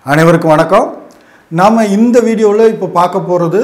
அனைவருக்கும் வணக்கம் நாம் இந்த வீடியோவில் இப்போ பார்க்க போகிறது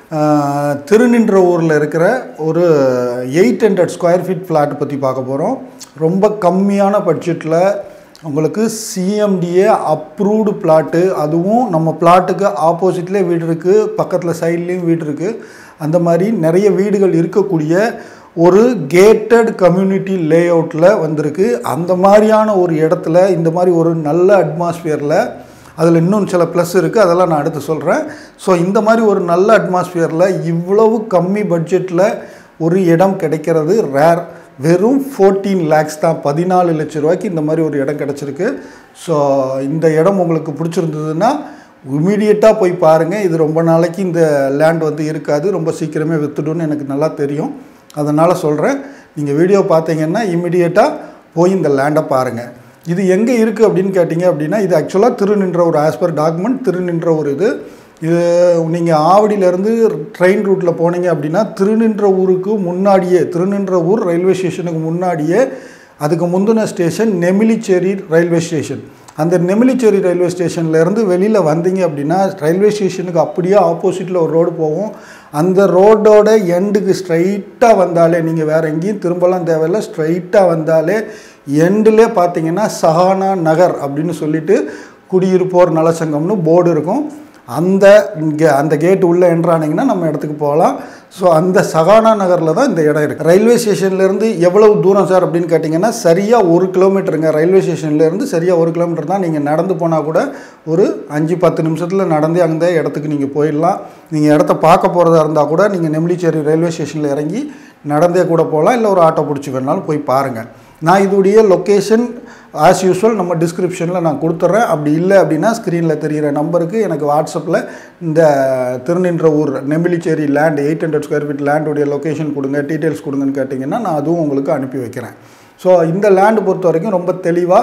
திருநின்ற ஊரில் இருக்கிற ஒரு eight hundred square feet flat பற்றி பார்க்க போகிறோம் ரொம்ப கம்மியான பட்ஜெட்டில் உங்களுக்கு சிஎம்டிஏ அப்ரூவ்டு பிளாட்டு அதுவும் நம்ம பிளாட்டுக்கு ஆப்போசிட்லேயே வீடு இருக்குது பக்கத்தில் சைட்லேயும் வீடு இருக்குது அந்த மாதிரி நிறைய வீடுகள் இருக்கக்கூடிய ஒரு கேட்டட் கம்யூனிட்டி லே அவுட்டில் வந்திருக்கு அந்த மாதிரியான ஒரு இடத்துல இந்த மாதிரி ஒரு நல்ல அட்மாஸ்பியரில் அதில் இன்னும் சில ப்ளஸ் இருக்குது அதெல்லாம் நான் அடுத்து சொல்கிறேன் ஸோ இந்த மாதிரி ஒரு நல்ல அட்மாஸ்பியரில் இவ்வளவு கம்மி பட்ஜெட்டில் ஒரு இடம் கிடைக்கிறது ரேர் வெறும் ஃபோர்டீன் லேக்ஸ் தான் பதினாலு லட்ச ரூபாய்க்கு இந்த மாதிரி ஒரு இடம் கிடச்சிருக்கு ஸோ இந்த இடம் உங்களுக்கு பிடிச்சிருந்ததுன்னா இமீடியட்டாக போய் பாருங்கள் இது ரொம்ப நாளைக்கு இந்த லேண்ட் வந்து இருக்காது ரொம்ப சீக்கிரமே வித்துடும்னு எனக்கு நல்லா தெரியும் அதனால் சொல்கிறேன் நீங்கள் வீடியோ பார்த்தீங்கன்னா இமிடியேட்டாக போய் இந்த லேண்டை பாருங்கள் இது எங்கே இருக்குது அப்படின்னு கேட்டிங்க அப்படின்னா இது ஆக்சுவலாக திருநின்ற ஒரு ஆஸ் பர் டாக்குமெண்ட் திருநின்ற ஒரு இது இது நீங்கள் ஆவடியிலேருந்து ட்ரெயின் ரூட்டில் போனீங்க அப்படின்னா திருநின்ற ஊருக்கு முன்னாடியே திருநின்ற ஊர் ரயில்வே ஸ்டேஷனுக்கு முன்னாடியே அதுக்கு முந்தின ஸ்டேஷன் நெமிலிச்சேரி ரயில்வே ஸ்டேஷன் அந்த நெமிலிச்சேரி ரயில்வே ஸ்டேஷன்லேருந்து வெளியில் வந்தீங்க அப்படின்னா ரயில்வே ஸ்டேஷனுக்கு அப்படியே ஆப்போசிட்டில் ஒரு ரோடு போகும் அந்த ரோடோட எண்டுக்கு ஸ்ட்ரைட்டாக வந்தாலே நீங்கள் வேறு எங்கேயும் திரும்பலாம் தேவையில்லை ஸ்ட்ரைட்டாக வந்தாலே எண்டிலே பார்த்தீங்கன்னா சஹானா நகர் அப்படின்னு சொல்லிட்டு குடியிருப்போர் நலசங்கம்னு போர்டு இருக்கும் அந்த இங்கே அந்த கேட்டு உள்ளே என்ட்ரானிங்கன்னா நம்ம இடத்துக்கு போகலாம் ஸோ அந்த சகானா நகரில் தான் இந்த இடம் இருக்குது ரயில்வே ஸ்டேஷன்லேருந்து எவ்வளவு தூரம் சார் அப்படின்னு கேட்டிங்கன்னா சரியாக ஒரு கிலோமீட்டருங்க ரயில்வே ஸ்டேஷன்லேருந்து சரியாக ஒரு கிலோமீட்டர் தான் நீங்கள் நடந்து போனால் கூட ஒரு அஞ்சு பத்து நிமிஷத்தில் நடந்து அந்த இடத்துக்கு நீங்கள் போயிடலாம் நீங்கள் இடத்த பார்க்க போகிறதா இருந்தால் கூட நீங்கள் நெம்லிச்சேரி ரயில்வே ஸ்டேஷனில் இறங்கி நடந்தே கூட போகலாம் இல்லை ஒரு ஆட்டோ பிடிச்சி வேணாலும் போய் பாருங்கள் நான் இதோடைய லொக்கேஷன் ஆஸ் யூஸ்வல் நம்ம டிஸ்கிரிப்ஷனில் நான் கொடுத்துட்றேன் அப்படி இல்லை அப்படின்னா ஸ்க்ரீனில் தெரிகிற நம்பருக்கு எனக்கு வாட்ஸ்அப்பில் இந்த Thirunindravur Nemilicherry land eight hundred square feet லேண்டுடைய லொக்கேஷன் கொடுங்க டீட்டெயில்ஸ் கொடுங்கன்னு கேட்டிங்கன்னா நான் அதுவும் உங்களுக்கு அனுப்பி வைக்கிறேன் ஸோ இந்த லேண்டு பொறுத்த வரைக்கும் ரொம்ப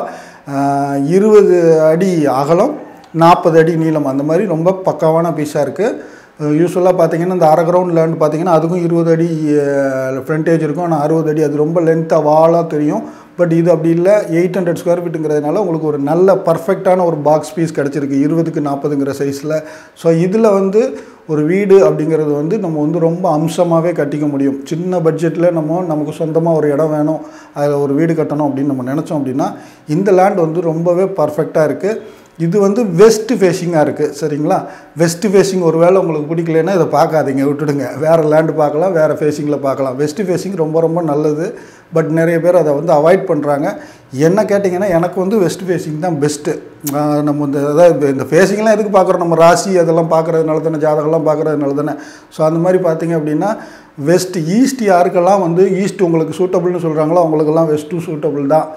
தெளிவாக இருபது அடி அகலம் நாற்பது அடி நீளம் அந்த மாதிரி ரொம்ப பக்காவான பீஸாக இருக்குது யூஸ்வலாக பார்த்தீங்கன்னா இந்த அரை கிரவுண்ட் லேண்ட் பார்த்தீங்கன்னா அதுக்கும் இருபது அடி ஃப்ரண்டேஜ் இருக்கும் ஆனால் அறுபது அடி அது ரொம்ப லென்த்தாக வாலாக தெரியும் பட் இது அப்படி இல்லை எயிட் ஹண்ட்ரட் ஸ்கொயர் ஃபீட்டுங்கிறதுனால உங்களுக்கு ஒரு நல்ல பர்ஃபெக்டான ஒரு பாக்ஸ் பீஸ் கிடச்சிருக்கு இருபதுக்கு நாற்பதுங்கிற சைஸில் ஸோ இதில் வந்து ஒரு வீடு அப்படிங்கிறது வந்து நம்ம வந்து ரொம்ப அம்சமாகவே கட்டிக்க முடியும் சின்ன பட்ஜெட்டில் நம்ம நமக்கு சொந்தமாக ஒரு இடம் வேணும் அதில் ஒரு வீடு கட்டணும் அப்படின்னு நம்ம நினச்சோம் அப்படின்னா இந்த லேண்ட் வந்து ரொம்பவே பர்ஃபெக்டாக இருக்குது இது வந்து வெஸ்ட் ஃபேஸிங்காக இருக்குது சரிங்களா வெஸ்ட் ஃபேஸிங் ஒரு வேளை உங்களுக்கு பிடிக்கலன்னா இதை பார்க்காதீங்க விட்டுடுங்க வேறு லேண்டு பார்க்கலாம் வேறு ஃபேஸிங்கில் பார்க்கலாம் வெஸ்ட் ஃபேஸிங் ரொம்ப ரொம்ப நல்லது பட் நிறைய பேர் அதை வந்து அவாய்ட் பண்ணுறாங்க என்ன கேட்டிங்கன்னா எனக்கு வந்து வெஸ்ட் ஃபேஸிங் தான் பெஸ்ட்டு நம்ம இந்த அதாவது இந்த ஃபேஸிங்லாம் எதுக்கு பார்க்குறோம் நம்ம ராசி அதெல்லாம் பார்க்குறதுனால தானே ஜாதகம்லாம் பார்க்குறதுனால தானே ஸோ அந்த மாதிரி பார்த்தீங்க அப்படின்னா வெஸ்ட் ஈஸ்ட் யாருக்கெல்லாம் வந்து ஈஸ்ட் உங்களுக்கு சூட்டபுள்னு சொல்கிறாங்களோ அவங்களுக்கெல்லாம் வெஸ்ட்டும் சூட்டபுள் தான்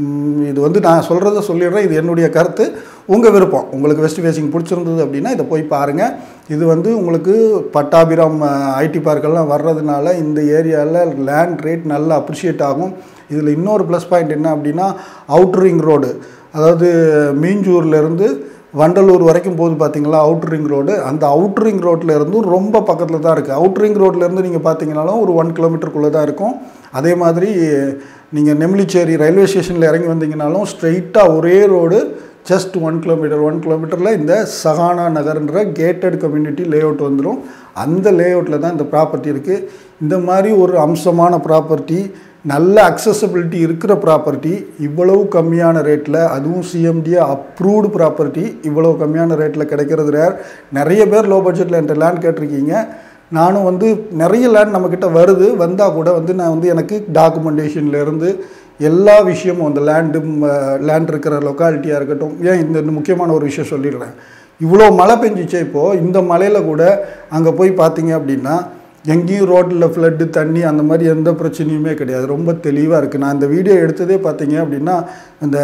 இது வந்து நான் சொல்கிறத சொல்லிடுறேன் இது என்னுடைய கருத்து உங்கள் விருப்பம் உங்களுக்கு வெஸ்ட் ஃபேஸிங் பிடிச்சிருந்தது அப்படின்னா இதை போய் பாருங்கள் இது வந்து உங்களுக்கு பட்டாபிராம் ஐடி பார்க்கெல்லாம் வர்றதுனால இந்த ஏரியாவில் லேண்ட் ரேட் நல்லா அப்ரிஷியேட் ஆகும் இதில் இன்னொரு ப்ளஸ் பாயிண்ட் என்ன அப்படின்னா அவுட்ரிங் ரோடு அதாவது மீஞ்சூர்லேருந்து வண்டலூர் வரைக்கும் போகுது பார்த்தீங்களா அவுட்ரிங் ரோடு அந்த அவுட்ரிங் ரோட்டில் இருந்தும் ரொம்ப பக்கத்தில் தான் இருக்குது அவுட்ரிங் ரோட்லேருந்து நீங்கள் பார்த்தீங்கனாலும் ஒரு ஒன் கிலோமீட்டருக்குள்ளே தான் இருக்கும் அதே மாதிரி நீங்கள் நெம்லிச்சேரி ரயில்வே ஸ்டேஷனில் இறங்கி வந்தீங்கனாலும் ஸ்ட்ரைட்டாக ஒரே road just one kilometre one கிலோமீட்டரில் இந்த சஹானா நகர்ன்ற கேட்டட் கம்யூனிட்டி லே அவுட் வந்துடும் அந்த லே அவுட்டில் தான் இந்த ப்ராப்பர்ட்டி இருக்குது இந்த மாதிரி ஒரு அம்சமான ப்ராப்பர்ட்டி நல்ல அக்சசபிலிட்டி இருக்கிற ப்ராப்பர்ட்டி இவ்வளவு கம்மியான ரேட்டில் அதுவும் சிஎம்டிஏ அப்ரூவ்டு ப்ராப்பர்ட்டி இவ்வளவு கம்மியான ரேட்டில் கிடைக்கிறது ரேர் நிறைய பேர் லோ பட்ஜெட்டில் என்கிட்ட லேண்ட் கேட்டிருக்கீங்க நானும் வந்து நிறைய லேண்ட் நம்மக்கிட்ட வருது வந்தால் கூட வந்து நான் வந்து எனக்கு டாக்குமெண்டேஷன்லேருந்து எல்லா விஷயமும் அந்த லேண்டு லேண்ட் இருக்கிற லொக்காலிட்டியாக இருக்கட்டும் ஏன் இந்த முக்கியமான ஒரு விஷயம் சொல்லிடுறேன் இவ்வளோ மழை பெஞ்சிச்சே இப்போது இந்த மலையில் கூட அங்கே போய் பார்த்தீங்க அப்படின்னா எங்கேயும் ரோட்டில் ஃப்ளட்டு தண்ணி அந்த மாதிரி எந்த பிரச்சனையுமே கிடையாது ரொம்ப தெளிவாக இருக்குது நான் இந்த வீடியோ எடுத்ததே பார்த்தீங்க அப்படின்னா இந்த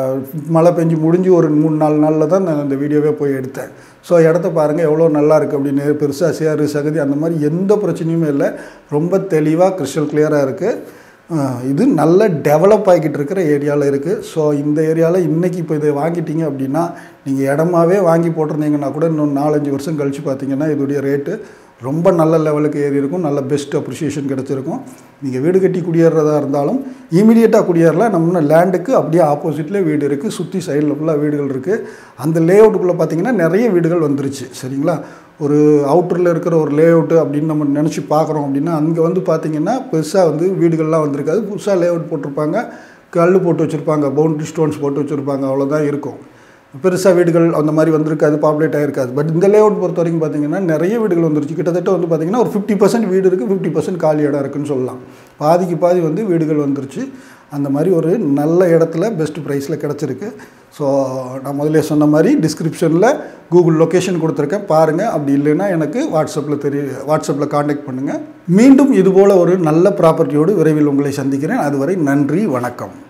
மழை பெஞ்சு முடிஞ்சு ஒரு மூணு நாலு நாளில் தான் நான் இந்த வீடியோவே போய் எடுத்தேன் ஸோ இடத்த பாருங்கள் எவ்வளோ நல்லா இருக்குது அப்படின்னு பெருசாக சேரு சகதி அந்த மாதிரி எந்த பிரச்சனையுமே இல்லை ரொம்ப தெளிவாக கிறிஸ்டல் கிளியராக இருக்குது இது நல்ல டெவலப் ஆகிக்கிட்டு இருக்கிற ஏரியாவில் இருக்குது ஸோ இந்த ஏரியாவில் இன்றைக்கி இப்போ இதை வாங்கிட்டீங்க அப்படின்னா நீங்கள் இடமாவே வாங்கி போட்டிருந்தீங்கன்னா கூட இன்னும் நாலஞ்சு வருஷம் கழித்து பார்த்தீங்கன்னா இதோடைய ரேட்டு ரொம்ப நல்ல லெவலுக்கு ஏறி இருக்கும் நல்ல பெஸ்ட் அப்ரிஷியேஷன் கிடச்சிருக்கும் நீங்கள் வீடு கட்டி குடியேறதா இருந்தாலும் இமீடியட்டாக குடியேறலாம் நம்ம லேண்டுக்கு அப்படியே ஆப்போசிட்லேயே வீடு இருக்குது சுற்றி சைடில் ஃபுல்லாக வீடுகள் இருக்குது அந்த லே அவுட்டுக்குள்ளே பார்த்தீங்கன்னா நிறைய வீடுகள் வந்துருச்சு சரிங்களா ஒரு அவுட்டரில் இருக்கிற ஒரு லே அவுட்டு அப்படின்னு நம்ம நினச்சி பார்க்குறோம் அப்படின்னா அங்கே வந்து பார்த்திங்கன்னா பெருசாக வந்து வீடுகள்லாம் வந்திருக்காது புதுசாக லே அவுட் போட்டிருப்பாங்க கல் போட்டு வச்சுருப்பாங்க பவுண்ட்ரி ஸ்டோன்ஸ் போட்டு வச்சுருப்பாங்க அவ்வளோதான் இருக்கும் பெருசாக வீடுகள் அந்த மாதிரி வந்திருக்காது பாப்புலேட் ஆகிருக்காது பட் இந்த லேஅவுட் பொறுத்த வரைக்கும் பார்த்தீங்கன்னா நிறைய வீடுகள் வந்துருச்சு கிட்டத்தட்ட வந்து பார்த்திங்கன்னா ஒரு ஃபிஃப்டி பர்சன்ட் வீடு இருக்குது ஃபிஃப்டி பர்சன்ட் காலி இடம் இருக்குன்னு சொல்லலாம் பாதிக்கு பாதி வந்து வீடுகள் வந்துருச்சு அந்த மாதிரி ஒரு நல்ல இடத்துல பெஸ்ட் ப்ரைஸில் கிடச்சிருக்கு ஸோ நான் முதல்ல சொன்ன மாதிரி டிஸ்கிரிப்ஷனில் கூகுள் லொக்கேஷன் கொடுத்துருக்கேன் பாருங்கள் அப்படி இல்லைன்னா எனக்கு வாட்ஸ்அப்பில் தெரிய வாட்ஸ்அப்பில் காண்டாக்ட் பண்ணுங்கள் மீண்டும் இதுபோல் ஒரு நல்ல ப்ராப்பர்ட்டியோடு விரைவில் உங்களை சந்திக்கிறேன் அதுவரை நன்றி வணக்கம்